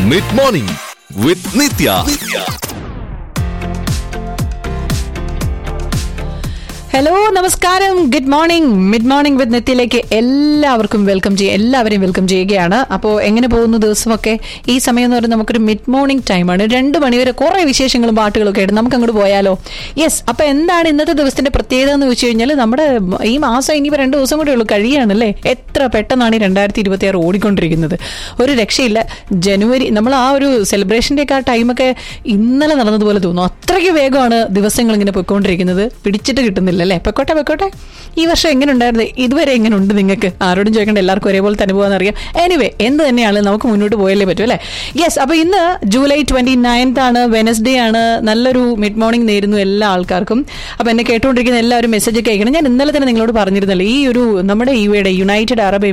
mid morning with Nithya hello നമസ്കാരം good morning mid morning with നെത്തിയിലേക്ക് എല്ലാവർക്കും വെൽക്കം ചെയ്യും എല്ലാവരെയും വെൽക്കം ചെയ്യുകയാണ് അപ്പോൾ എങ്ങനെ പോകുന്നു ദിവസമൊക്കെ ഈ സമയം എന്ന് പറയുന്നത് നമുക്കൊരു മിഡ് മോർണിംഗ് ടൈമാണ് രണ്ട് മണിവരെ കുറേ വിശേഷങ്ങളും പാട്ടുകളൊക്കെ ആയിട്ട് നമുക്ക് അങ്ങോട്ട് പോയാലോ യെസ് അപ്പോൾ എന്താണ് ഇന്നത്തെ ദിവസത്തിന്റെ പ്രത്യേകത എന്ന് വെച്ച് കഴിഞ്ഞാൽ നമ്മുടെ ഈ മാസം ഇനിയിപ്പോൾ രണ്ട് ദിവസം കൂടെ ഉള്ളൂ കഴിയാണല്ലേ എത്ര പെട്ടെന്നാണ് ഈ രണ്ടായിരത്തി ഇരുപത്തി ആറ് ഓടിക്കൊണ്ടിരിക്കുന്നത് ഒരു രക്ഷയില്ല ജനുവരി നമ്മൾ ആ ഒരു സെലിബ്രേഷൻ്റെ ഒക്കെ ആ ടൈമൊക്കെ ഇന്നലെ നടന്നതുപോലെ തോന്നുന്നു അത്രയ്ക്ക് വേഗമാണ് ദിവസങ്ങൾ ഇങ്ങനെ പൊയ്ക്കൊണ്ടിരിക്കുന്നത് പിടിച്ചിട്ട് കിട്ടുന്നില്ല അല്ലേ പൊക്കോട്ടെ പൊക്കോട്ടെ ഈ വർഷം എങ്ങനെ ഉണ്ടായിരുന്നു ഇതുവരെ എങ്ങനെ ഉണ്ട് നിങ്ങൾക്ക് ആരോടും ചോദിക്കേണ്ട എല്ലാവർക്കും ഒരേപോലത്തെ അനുഭവം അറിയാം എനിവേ എന്ത് തന്നെയാണ് നമുക്ക് മുന്നോട്ട് പോയല്ലേ പറ്റൂ അല്ലേ യെസ് അപ്പൊ ഇന്ന് ജൂലൈ ട്വന്റി നയൻത്ത് ആണ് വെനസ്ഡേ ആണ് നല്ലൊരു മിഡ് മോർണിംഗ് നേരുന്നു എല്ലാ ആൾക്കാർക്കും അപ്പൊ എന്നെ കേട്ടുകൊണ്ടിരിക്കുന്ന എല്ലാവരും മെസ്സേജ് ഒക്കെ അയക്കണം ഞാൻ ഇന്നലെ തന്നെ നിങ്ങളോട് പറഞ്ഞിരുന്നല്ലോ ഈ ഒരു നമ്മുടെ ഇവിടെ യുണൈറ്റഡ് അറബ്